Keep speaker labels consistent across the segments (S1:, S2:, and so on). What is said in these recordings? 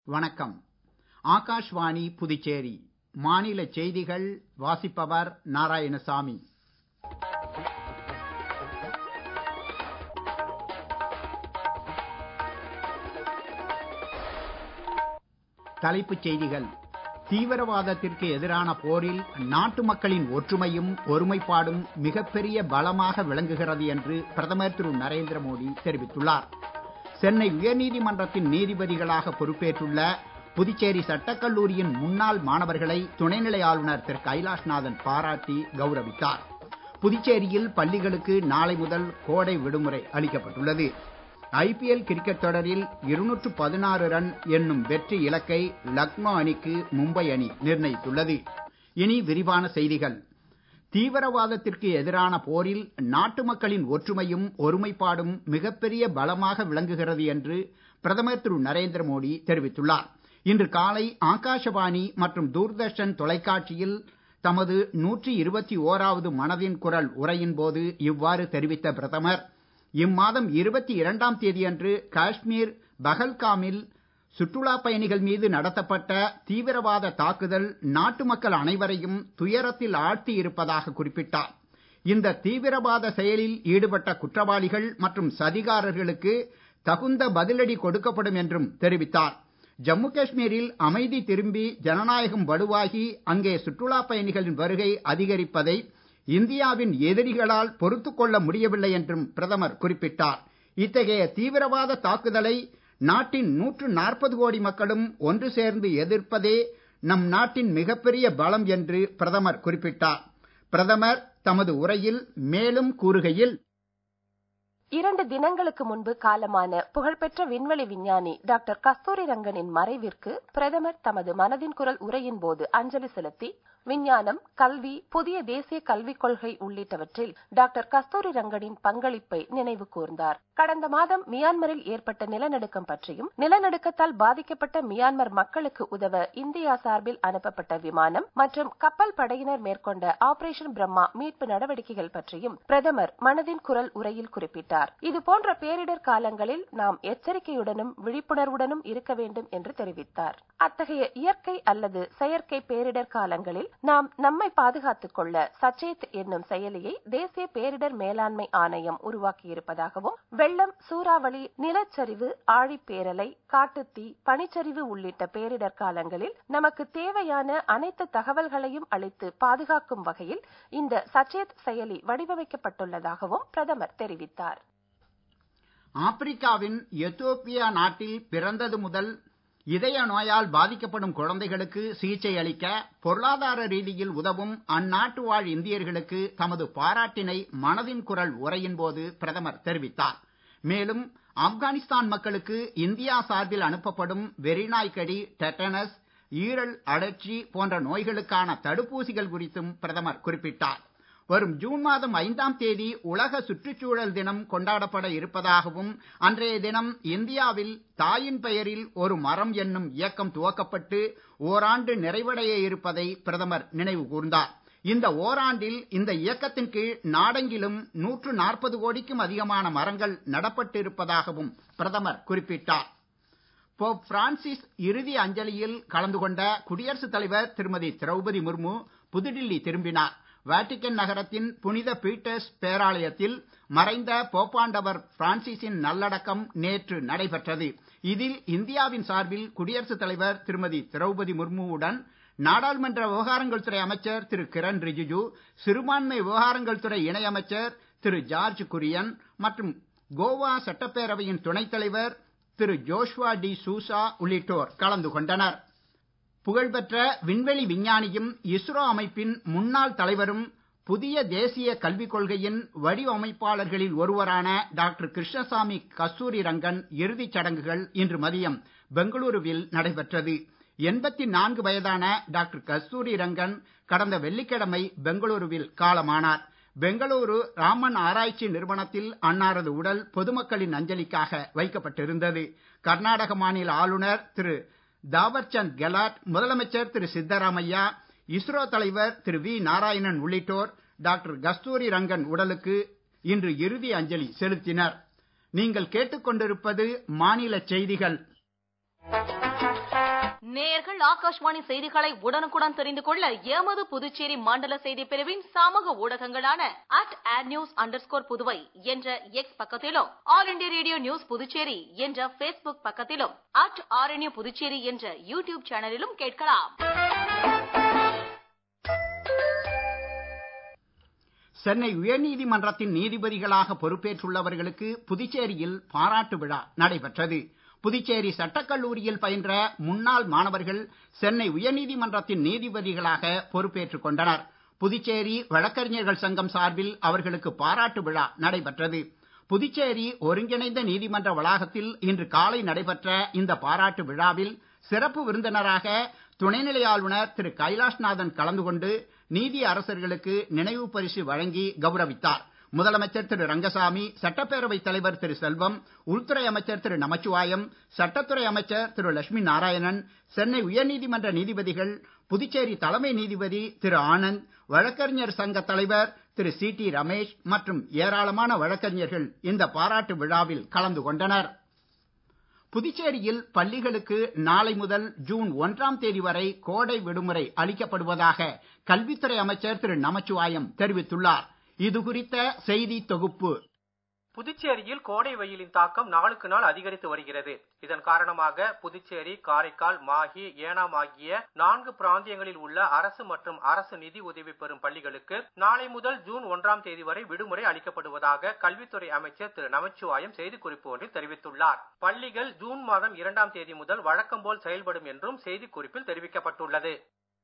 S1: வணக்கம் ஆகாஷ்வாணி புதுச்சேரி மாநில செய்திகள் வாசிப்பவர் நாராயணசாமி தலைப்புச் செய்திகள் தீவிரவாதத்திற்கு எதிரான போரில் நாட்டு மக்களின் ஒற்றுமையும் ஒருமைப்பாடும் மிகப்பெரிய பலமாக விளங்குகிறது என்று பிரதமர் திரு நரேந்திர மோடி தெரிவித்துள்ளார் சென்னை உயர்நீதிமன்றத்தின் நீதிபதிகளாக பொறுப்பேற்றுள்ள புதுச்சேரி சட்டக்கல்லூரியின் முன்னாள் மாணவர்களை துணைநிலை ஆளுநர் திரு கைலாஷ்நாதன் பாராட்டி கௌரவித்தார் புதுச்சேரியில் பள்ளிகளுக்கு நாளை முதல் கோடை விடுமுறை அளிக்கப்பட்டுள்ளது ஐபிஎல் கிரிக்கெட் தொடரில் இருநூற்று பதினாறு ரன் என்னும் வெற்றி இலக்கை லக்னோ அணிக்கு மும்பை அணி நிர்ணயித்துள்ளது இனி விரிவான செய்திகள் தீவிரவாதத்திற்கு எதிரான போரில் நாட்டு மக்களின் ஒற்றுமையும் ஒருமைப்பாடும் மிகப்பெரிய பலமாக விளங்குகிறது என்று பிரதமர் திரு நரேந்திர மோடி தெரிவித்துள்ளார் இன்று காலை ஆகாஷவாணி மற்றும் தூர்தர்ஷன் தொலைக்காட்சியில் தமது நூற்றி இருபத்தி ஓராவது மனதின் குரல் உரையின் போது இவ்வாறு தெரிவித்த பிரதமர் இம்மாதம் இருபத்தி இரண்டாம் தேதியன்று காஷ்மீர் பகல்காமில் சுற்றுலா பயணிகள் மீது நடத்தப்பட்ட தீவிரவாத தாக்குதல் நாட்டு மக்கள் அனைவரையும் துயரத்தில் ஆழ்த்தி இருப்பதாக குறிப்பிட்டார் இந்த தீவிரவாத செயலில் ஈடுபட்ட குற்றவாளிகள் மற்றும் சதிகாரர்களுக்கு தகுந்த பதிலடி கொடுக்கப்படும் என்றும் தெரிவித்தார் ஜம்மு காஷ்மீரில் அமைதி திரும்பி ஜனநாயகம் வலுவாகி அங்கே சுற்றுலா பயணிகளின் வருகை அதிகரிப்பதை இந்தியாவின் எதிரிகளால் பொறுத்துக் கொள்ள முடியவில்லை என்றும் பிரதமர் குறிப்பிட்டார் இத்தகைய தீவிரவாத தாக்குதலை நாட்டின் நூற்று நாற்பது கோடி மக்களும் ஒன்று சேர்ந்து எதிர்ப்பதே நம் நாட்டின் மிகப்பெரிய பலம் என்று பிரதமர் குறிப்பிட்டார் பிரதமர் தமது உரையில் மேலும் கூறுகையில்
S2: இரண்டு தினங்களுக்கு முன்பு காலமான புகழ்பெற்ற விண்வெளி விஞ்ஞானி டாக்டர் கஸ்தூரி ரங்கனின் மறைவிற்கு பிரதமர் தமது மனதின் குரல் உரையின் போது அஞ்சலி செலுத்தி விஞ்ஞானம் கல்வி புதிய தேசிய கல்விக் கொள்கை உள்ளிட்டவற்றில் டாக்டர் கஸ்தூரி ரங்கனின் பங்களிப்பை நினைவு கூர்ந்தார் கடந்த மாதம் மியான்மரில் ஏற்பட்ட நிலநடுக்கம் பற்றியும் நிலநடுக்கத்தால் பாதிக்கப்பட்ட மியான்மர் மக்களுக்கு உதவ இந்தியா சார்பில் அனுப்பப்பட்ட விமானம் மற்றும் கப்பல் படையினர் மேற்கொண்ட ஆபரேஷன் பிரம்மா மீட்பு நடவடிக்கைகள் பற்றியும் பிரதமர் மனதின் குரல் உரையில் குறிப்பிட்டார் இது போன்ற பேரிடர் காலங்களில் நாம் எச்சரிக்கையுடனும் விழிப்புணர்வுடனும் இருக்க வேண்டும் என்று தெரிவித்தார் அத்தகைய இயற்கை அல்லது செயற்கை பேரிடர் காலங்களில் நாம் நம்மை பாதுகாத்துக் கொள்ள சச்சேத் என்னும் செயலியை தேசிய பேரிடர் மேலாண்மை ஆணையம் உருவாக்கியிருப்பதாகவும் வெள்ளம் சூறாவளி நிலச்சரிவு ஆழிப்பேரலை காட்டுத்தீ பனிச்சரிவு உள்ளிட்ட பேரிடர் காலங்களில் நமக்கு தேவையான அனைத்து தகவல்களையும் அளித்து பாதுகாக்கும் வகையில் இந்த சச்சேத் செயலி வடிவமைக்கப்பட்டுள்ளதாகவும் பிரதமர் தெரிவித்தார்
S1: ஆப்பிரிக்காவின் எத்தோப்பியா நாட்டில் பிறந்தது முதல் இதய நோயால் பாதிக்கப்படும் குழந்தைகளுக்கு சிகிச்சை அளிக்க பொருளாதார ரீதியில் உதவும் அந்நாட்டு வாழ் இந்தியர்களுக்கு தமது பாராட்டினை மனதின் குரல் உரையின் போது பிரதமர் தெரிவித்தார் மேலும் ஆப்கானிஸ்தான் மக்களுக்கு இந்தியா சார்பில் அனுப்பப்படும் வெறிநாய்க்கடி டெட்டனஸ் ஈரல் அழற்சி போன்ற நோய்களுக்கான தடுப்பூசிகள் குறித்தும் பிரதமர் குறிப்பிட்டார் வரும் ஜூன் மாதம் ஐந்தாம் தேதி உலக சுற்றுச்சூழல் தினம் கொண்டாடப்பட இருப்பதாகவும் அன்றைய தினம் இந்தியாவில் தாயின் பெயரில் ஒரு மரம் என்னும் இயக்கம் துவக்கப்பட்டு ஓராண்டு நிறைவடைய இருப்பதை பிரதமர் நினைவு கூர்ந்தார் இந்த ஓராண்டில் இந்த இயக்கத்தின் கீழ் நாடெங்கிலும் நூற்று நாற்பது கோடிக்கும் அதிகமான மரங்கள் நடப்பட்டு இருப்பதாகவும் பிரதமர் குறிப்பிட்டார் போப் பிரான்சிஸ் இறுதி அஞ்சலியில் கலந்து கொண்ட குடியரசுத் தலைவர் திருமதி திரௌபதி முர்மு புதுடில்லி திரும்பினார் வாட்டிக்கன் நகரத்தின் புனித பீட்டர்ஸ் பேராலயத்தில் மறைந்த போப்பாண்டவர் பிரான்சிஸின் நல்லடக்கம் நேற்று நடைபெற்றது இதில் இந்தியாவின் சார்பில் குடியரசுத் தலைவர் திருமதி திரௌபதி முர்முவுடன் நாடாளுமன்ற விவகாரங்கள் துறை அமைச்சர் திரு கிரண் ரிஜிஜு சிறுபான்மை விவகாரங்கள் துறை இணை அமைச்சர் திரு ஜார்ஜ் குரியன் மற்றும் கோவா சட்டப்பேரவையின் துணைத் தலைவர் திரு ஜோஷ்வா டி சூசா உள்ளிட்டோர் கலந்து கொண்டனர் புகழ்பெற்ற விண்வெளி விஞ்ஞானியும் இஸ்ரோ அமைப்பின் முன்னாள் தலைவரும் புதிய தேசிய கல்விக் கொள்கையின் வடிவமைப்பாளர்களில் ஒருவரான டாக்டர் கிருஷ்ணசாமி கஸ்தூரி ரங்கன் இறுதிச் சடங்குகள் இன்று மதியம் பெங்களூருவில் நடைபெற்றது எண்பத்தி நான்கு வயதான டாக்டர் கஸ்தூரி ரங்கன் கடந்த வெள்ளிக்கிழமை பெங்களூருவில் காலமானார் பெங்களூரு ராமன் ஆராய்ச்சி நிறுவனத்தில் அன்னாரது உடல் பொதுமக்களின் அஞ்சலிக்காக வைக்கப்பட்டிருந்தது கர்நாடக மாநில ஆளுநர் திரு தாவர்சந்த் கெலாட் முதலமைச்சர் திரு சித்தராமையா இஸ்ரோ தலைவர் திரு வி நாராயணன் உள்ளிட்டோர் டாக்டர் கஸ்தூரி ரங்கன் உடலுக்கு இன்று இறுதி அஞ்சலி செலுத்தினர் நீங்கள் கேட்டுக்கொண்டிருப்பது மாநில செய்திகள்
S3: நேயர்கள் ஆகாஷ்வாணி செய்திகளை உடனுக்குடன் தெரிந்து கொள்ள எமது புதுச்சேரி மண்டல செய்தி பிரிவின் சமூக ஊடகங்களான அட் ஆட் நியூஸ் அண்டர்ஸ்கோர் புதுவை என்ற எக்ஸ் பக்கத்திலும் all India radio news Puducherry என்ற பேஸ்புக் பக்கத்திலும் அட் ஆர்என்யூ புதுச்சேரி என்ற யூடியூப் சேனலிலும் கேட்கலாம்
S1: சென்னை உயர்நீதிமன்றத்தின் நீதிபதிகளாக பொறுப்பேற்றுள்ளவர்களுக்கு புதுச்சேரியில் பாராட்டு விழா நடைபெற்றது புதுச்சேரி சட்டக்கல்லூரியில் பயின்ற முன்னாள் மாணவர்கள் சென்னை உயர்நீதிமன்றத்தின் நீதிபதிகளாக பொறுப்பேற்றுக் கொண்டனர் புதுச்சேரி வழக்கறிஞர்கள் சங்கம் சார்பில் அவர்களுக்கு பாராட்டு விழா நடைபெற்றது புதுச்சேரி ஒருங்கிணைந்த நீதிமன்ற வளாகத்தில் இன்று காலை நடைபெற்ற இந்த பாராட்டு விழாவில் சிறப்பு விருந்தினராக துணைநிலை ஆளுநர் திரு கைலாஷ்நாதன் கலந்து கொண்டு நீதி அரசர்களுக்கு நினைவு பரிசு வழங்கி கௌரவித்தார் முதலமைச்சர் திரு ரங்கசாமி சட்டப்பேரவை தலைவர் திரு செல்வம் உள்துறை அமைச்சர் திரு நமச்சிவாயம் சட்டத்துறை அமைச்சர் திரு லட்சுமி நாராயணன் சென்னை உயர்நீதிமன்ற நீதிபதிகள் புதுச்சேரி தலைமை நீதிபதி திரு ஆனந்த் வழக்கறிஞர் சங்க தலைவர் திரு சி டி ரமேஷ் மற்றும் ஏராளமான வழக்கறிஞர்கள் இந்த பாராட்டு விழாவில் கலந்து கொண்டனர் புதுச்சேரியில் பள்ளிகளுக்கு நாளை முதல் ஜூன் ஒன்றாம் தேதி வரை கோடை விடுமுறை அளிக்கப்படுவதாக கல்வித்துறை அமைச்சர் திரு நமச்சிவாயம் தெரிவித்துள்ளார் இது குறித்த செய்தி தொகுப்பு
S4: புதுச்சேரியில் கோடை வெயிலின் தாக்கம் நாளுக்கு நாள் அதிகரித்து வருகிறது இதன் காரணமாக புதுச்சேரி காரைக்கால் மாஹி ஏனாம் ஆகிய நான்கு பிராந்தியங்களில் உள்ள அரசு மற்றும் அரசு நிதி உதவி பெறும் பள்ளிகளுக்கு நாளை முதல் ஜூன் ஒன்றாம் தேதி வரை விடுமுறை அளிக்கப்படுவதாக கல்வித்துறை அமைச்சர் திரு நமச்சிவாயம் செய்திக்குறிப்பு ஒன்றில் தெரிவித்துள்ளார் பள்ளிகள் ஜூன் மாதம் இரண்டாம் தேதி முதல் வழக்கம் போல் செயல்படும் என்றும் செய்திக்குறிப்பில் தெரிவிக்கப்பட்டுள்ளது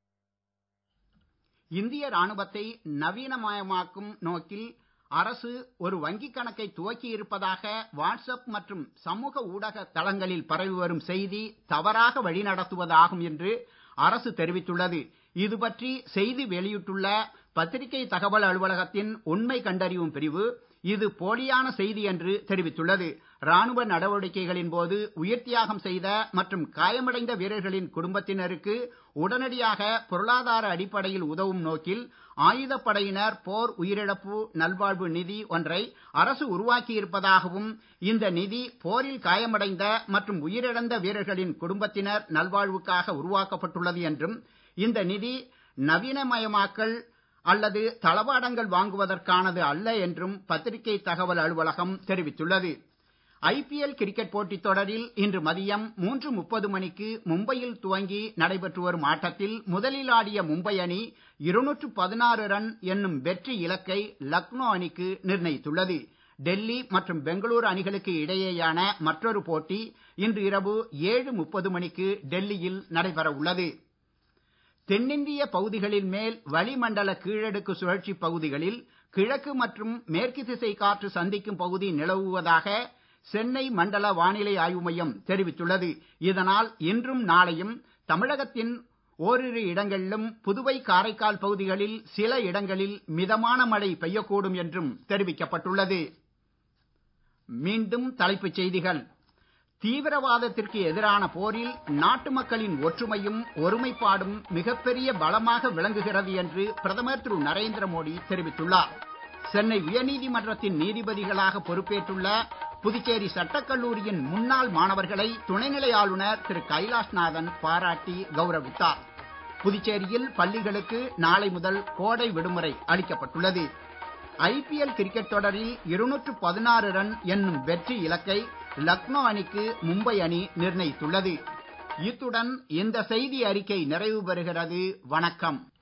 S1: இந்திய ராணுவத்தை நவீனமயமாக்கும் நோக்கில் அரசு ஒரு வங்கிக் கணக்கை துவக்கி இருப்பதாக வாட்ஸ்அப் மற்றும் சமூக ஊடக தளங்களில் பரவி வரும் செய்தி தவறாக வழிநடத்துவதாகும் என்று அரசு தெரிவித்துள்ளது இது பற்றி செய்தி வெளியிட்டுள்ள பத்திரிகை தகவல் அலுவலகத்தின் உண்மை கண்டறியும் பிரிவு இது போலியான செய்தி என்று தெரிவித்துள்ளது ராணுவ நடவடிக்கைகளின் போது உயிர் தியாகம் செய்த மற்றும் காயமடைந்த வீரர்களின் குடும்பத்தினருக்கு உடனடியாக பொருளாதார அடிப்படையில் உதவும் நோக்கில் ஆயுதப்படையினர் போர் உயிரிழப்பு நல்வாழ்வு நிதி ஒன்றை அரசு உருவாக்கியிருப்பதாகவும் இந்த நிதி போரில் காயமடைந்த மற்றும் உயிரிழந்த வீரர்களின் குடும்பத்தினர் நல்வாழ்வுக்காக உருவாக்கப்பட்டுள்ளது என்றும் இந்த நிதி நவீனமயமாக்கல் அல்லது தளவாடங்கள் வாங்குவதற்கானது அல்ல என்றும் பத்திரிகை தகவல் அலுவலகம் தெரிவித்துள்ளது ஐபிஎல் கிரிக்கெட் போட்டித் தொடரில் இன்று மதியம் மூன்று முப்பது மணிக்கு மும்பையில் துவங்கி நடைபெற்று வரும் ஆட்டத்தில் முதலில் ஆடிய மும்பை அணி இருநூற்று பதினாறு ரன் என்னும் வெற்றி இலக்கை லக்னோ அணிக்கு நிர்ணயித்துள்ளது டெல்லி மற்றும் பெங்களூரு அணிகளுக்கு இடையேயான மற்றொரு போட்டி இன்று இரவு ஏழு முப்பது மணிக்கு டெல்லியில் நடைபெற உள்ளது தென்னிந்திய பகுதிகளின் மேல் வளிமண்டல கீழடுக்கு சுழற்சி பகுதிகளில் கிழக்கு மற்றும் மேற்கு திசை காற்று சந்திக்கும் பகுதி நிலவுவதாக சென்னை மண்டல வானிலை ஆய்வு மையம் தெரிவித்துள்ளது இதனால் இன்றும் நாளையும் தமிழகத்தின் ஓரிரு இடங்களிலும் புதுவை காரைக்கால் பகுதிகளில் சில இடங்களில் மிதமான மழை பெய்யக்கூடும் என்றும் தெரிவிக்கப்பட்டுள்ளது மீண்டும் தலைப்புச் செய்திகள் தீவிரவாதத்திற்கு எதிரான போரில் நாட்டு மக்களின் ஒற்றுமையும் ஒருமைப்பாடும் மிகப்பெரிய பலமாக விளங்குகிறது என்று பிரதமர் திரு நரேந்திர மோடி தெரிவித்துள்ளார் சென்னை உயர்நீதிமன்றத்தின் நீதிபதிகளாக பொறுப்பேற்றுள்ள புதுச்சேரி சட்டக்கல்லூரியின் முன்னாள் மாணவர்களை துணைநிலை ஆளுநர் திரு கைலாஷ்நாதன் பாராட்டி கௌரவித்தார் புதுச்சேரியில் பள்ளிகளுக்கு நாளை முதல் கோடை விடுமுறை அளிக்கப்பட்டுள்ளது ஐபிஎல் கிரிக்கெட் தொடரில் இருநூற்று பதினாறு ரன் என்னும் வெற்றி இலக்கை லக்னோ அணிக்கு மும்பை அணி நிர்ணயித்துள்ளது இத்துடன் இந்த செய்தி அறிக்கை நிறைவு பெறுகிறது வணக்கம்